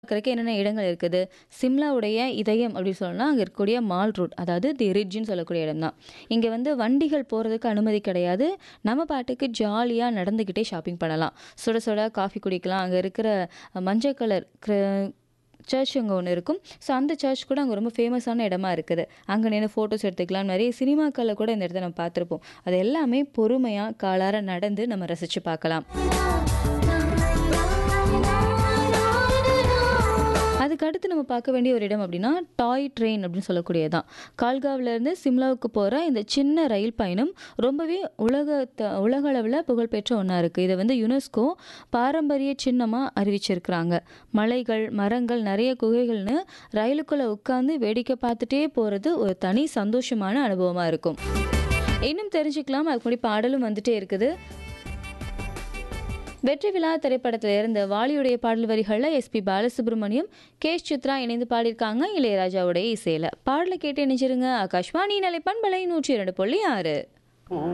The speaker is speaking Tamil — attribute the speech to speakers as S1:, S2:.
S1: பார்க்கறக்கு என்னென்ன இடங்கள் இருக்குது சிம்லாவுடைய இதயம் அப்படின்னு சொல்லணும்னா அங்கே இருக்கக்கூடிய மால் ரோட் அதாவது தி ரிட்ஜ்னு சொல்லக்கூடிய இடம் தான் இங்கே வந்து வண்டிகள் போகிறதுக்கு அனுமதி கிடையாது நம்ம பாட்டுக்கு ஜாலியாக நடந்துக்கிட்டே ஷாப்பிங் பண்ணலாம் சுட சுட காஃபி குடிக்கலாம் அங்கே இருக்கிற மஞ்சள் கலர் சர்ச் அங்கே ஒன்று இருக்கும் ஸோ அந்த சர்ச் கூட அங்கே ரொம்ப ஃபேமஸான இடமா இருக்குது அங்கே நின்று ஃபோட்டோஸ் எடுத்துக்கலாம் நிறைய சினிமாக்களில் கூட இந்த இடத்த நம்ம பார்த்துருப்போம் அது எல்லாமே பொறுமையாக காலார நடந்து நம்ம ரசித்து பார்க்கலாம் அதுக்கு அடுத்து நம்ம பார்க்க வேண்டிய ஒரு இடம் அப்படின்னா டாய் ட்ரெயின் அப்படின்னு சொல்லக்கூடியதான் கால்காவிலேருந்து சிம்லாவுக்கு போகிற இந்த சின்ன ரயில் பயணம் ரொம்பவே உலகத்தை உலக அளவில் புகழ்பெற்ற ஒன்றா இருக்குது இதை வந்து யுனெஸ்கோ பாரம்பரிய சின்னமாக அறிவிச்சிருக்கிறாங்க மலைகள் மரங்கள் நிறைய குகைகள்னு ரயிலுக்குள்ளே உட்காந்து வேடிக்கை பார்த்துட்டே போகிறது ஒரு தனி சந்தோஷமான அனுபவமாக இருக்கும் இன்னும் தெரிஞ்சுக்கலாம் அதுக்கு முன்னாடி பாடலும் வந்துட்டே இருக்குது வெற்றி விழா திரைப்படத்தில் இருந்த வாலியுடைய பாடல் வரிகளில் எஸ்பி பாலசுப்ரமணியம் கே சித்ரா இணைந்து பாடியிருக்காங்க இளையராஜாவுடைய இசையில் பாடலை கேட்டு இணைச்சிருங்க ஆகாஷ்வாணி நிலை பண்பலை நூற்றி இரண்டு புள்ளி ஆறு